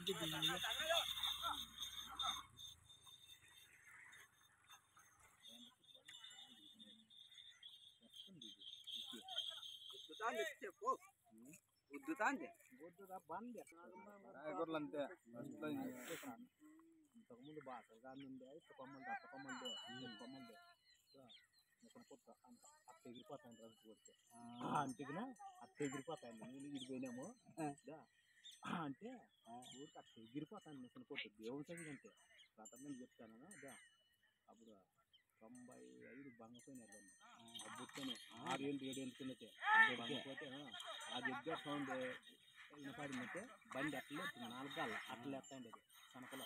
చెప్పు ఉద్దుతాంది రాయగూరలు అంతే ఫస్ట్లో ఇంతకుముందు బాగా దాని ఉండే కొమ్మంది అత్త కొమ్మంది కొమ్మంది ఇక్కడ పుట్ట అంత అత్త ఎగిరిపోతాను రవి కొడితే అంతేనా అత్త ఎగిరిపోతాను నేను ఇది పోయినాము దా. అంటే ఊరికి అత్త ఎగిరిపోతాను మిషన్ కొట్టు దేవుని సైజ్ అంటే రథం చెప్తాను దా అప్పుడు తొంభై ఐదు బంగపోయినారు అబ్బుతోనే ఆరు ఏళ్ళు ఏడు ఏళ్ళు కిందటే బంగపోతే ఆ దగ్గర సౌండ్ వినపడిందంటే బండి అట్లే ఎత్తుంది నాలుగు గాల అట్లా ఎత్తండి అది కనకలో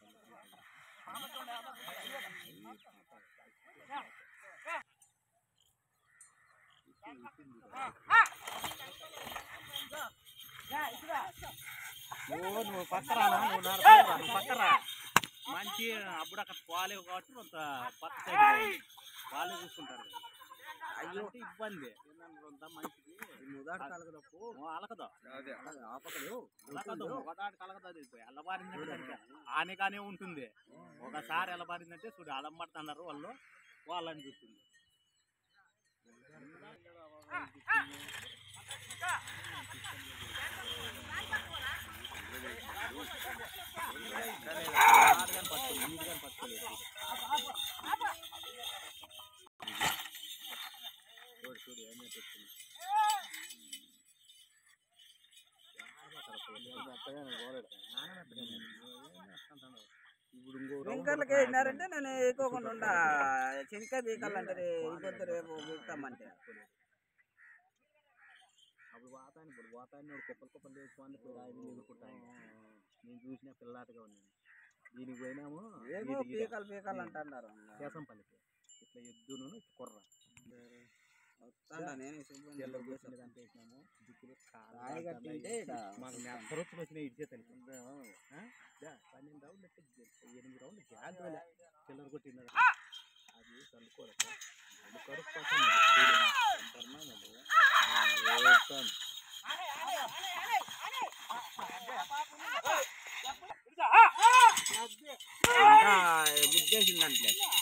నువ్వు నువ్వు పక్కరా నువ్వు నడపరా, నువ్వు పక్కరా మంచి అప్పుడు అక్కడ పాలేవు కాబట్టి కొంత పక్క సైడ్ వాళ్ళే చూసుకుంటారు అయ్యో ఇబ్బంది ఏంటంటే మనిషికి ముదాడు కలగదప్పు అలకదా అదే ఆపకలు అలకదు ఒకటాడు కలగదు ఎల్లబారిందంటే దానికి హానిగానే ఉంటుంది ఒకసారి ఎల్లబారిందంటే చూడు అలం పడుతున్నారు వాళ్ళు వాళ్ళని చూస్తుంది చూడు చూడు ఏమైతే వచ్చింది ఇప్పుడు ఇంకో వెంకర్లకి వేసినారంటే నేను వేయకోకుండా ఉండా శంకర్ బీకాలంటే ఇబ్బంది రేపు బీకుతామంటే అప్పుడు వాతాన్ని ఇప్పుడు వాతాన్ని కుప్పలు కుప్పలు చేసుకొని ఇప్పుడు రాయిలు నిలుపుకుంటాను నేను చూసిన పిల్లాటగా ఉన్నాను దీనికి పోయినాము ఏమో పీకలు పీకలు అంటున్నారు కేసంపల్లికి ఇట్లా ఎద్దును కుర్ర వస్తాడా నేను శుభ్రం తెల్ల చేసి కూర్చుని దాంట్లో వేసినాము దిక్కులు కాళ్ళు రాయి కాళ్ళు కట్టింటే ఈడ మాకు నెక్క రోజులు వచ్చినాయి ఇచ్చే తల్లి పన్నెండు రౌండ్లు ఎట్టి ఎనిమిది రౌండ్లు జాగ్రత్త చిల్లర కొట్టినది అది చల్లుకోలేదు అది కరుపు కోసం అది. అంతర్నాలు అది. వేస్తాను. అంతా గుద్దేసిందంటే